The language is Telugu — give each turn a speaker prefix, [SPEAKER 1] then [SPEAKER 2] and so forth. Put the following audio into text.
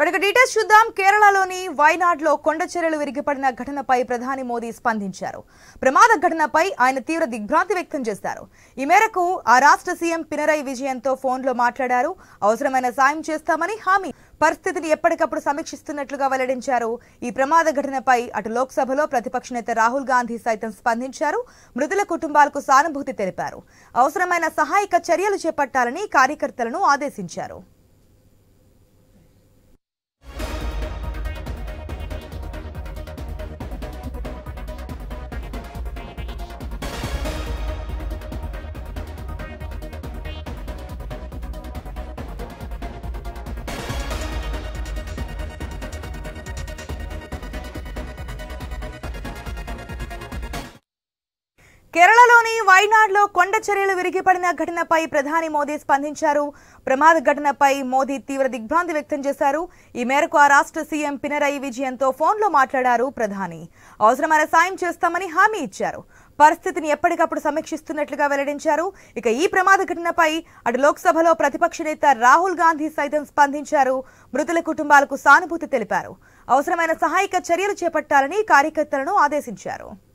[SPEAKER 1] ఇక డీటెయిల్స్ చూద్దాం కేరళలోని వైనాడ్లో కొండ చర్యలు విరిగిపడిన ఘటనపై ప్రధాని మోదీ స్పందించారు ప్రమాద ఘటనపై ఆయన తీవ్ర దిగ్భ్రాంతి వ్యక్తం చేశారు ఈ మేరకు ఆ రాష్ట్ర సీఎం పినరై విజయన్తో ఫోన్లో మాట్లాడారు అవసరమైన సాయం చేస్తామని హామీ పరిస్థితిని ఎప్పటికప్పుడు సమీక్షిస్తున్నట్లుగా వెల్లడించారు ఈ ప్రమాద ఘటనపై అటు లోక్సభలో ప్రతిపక్ష నేత రాహుల్ గాంధీ సైతం స్పందించారు మృతుల కుటుంబాలకు సానుభూతి తెలిపారు అవసరమైన సహాయక చర్యలు చేపట్టాలని కార్యకర్తలను ఆదేశించారు కేరళలోని వైనాడ్లో కొండ చర్యలు విరిగిపడిన ఘటనపై ప్రధాని మోదీ స్పందించారు ప్రమాద ఘటనపై మోదీ తీవ్ర దిగ్భ్రాంతి వ్యక్తం చేశారు ఈ మేరకు ఆ రాష్ట్ర సీఎం పినరయి విజయన్తో ఫోన్లో మాట్లాడారు ప్రధాని అవసరమైన సాయం చేస్తామని హామీ ఇచ్చారు పరిస్థితిని ఎప్పటికప్పుడు సమీక్షిస్తున్నట్లుగా వెల్లడించారు ఇక ఈ ప్రమాద ఘటనపై అటు లోక్సభలో ప్రతిపక్ష నేత రాహుల్ గాంధీ సైతం స్పందించారు మృతుల కుటుంబాలకు సానుభూతి తెలిపారు అవసరమైన సహాయక చర్యలు చేపట్టాలని కార్యకర్తలను ఆదేశించారు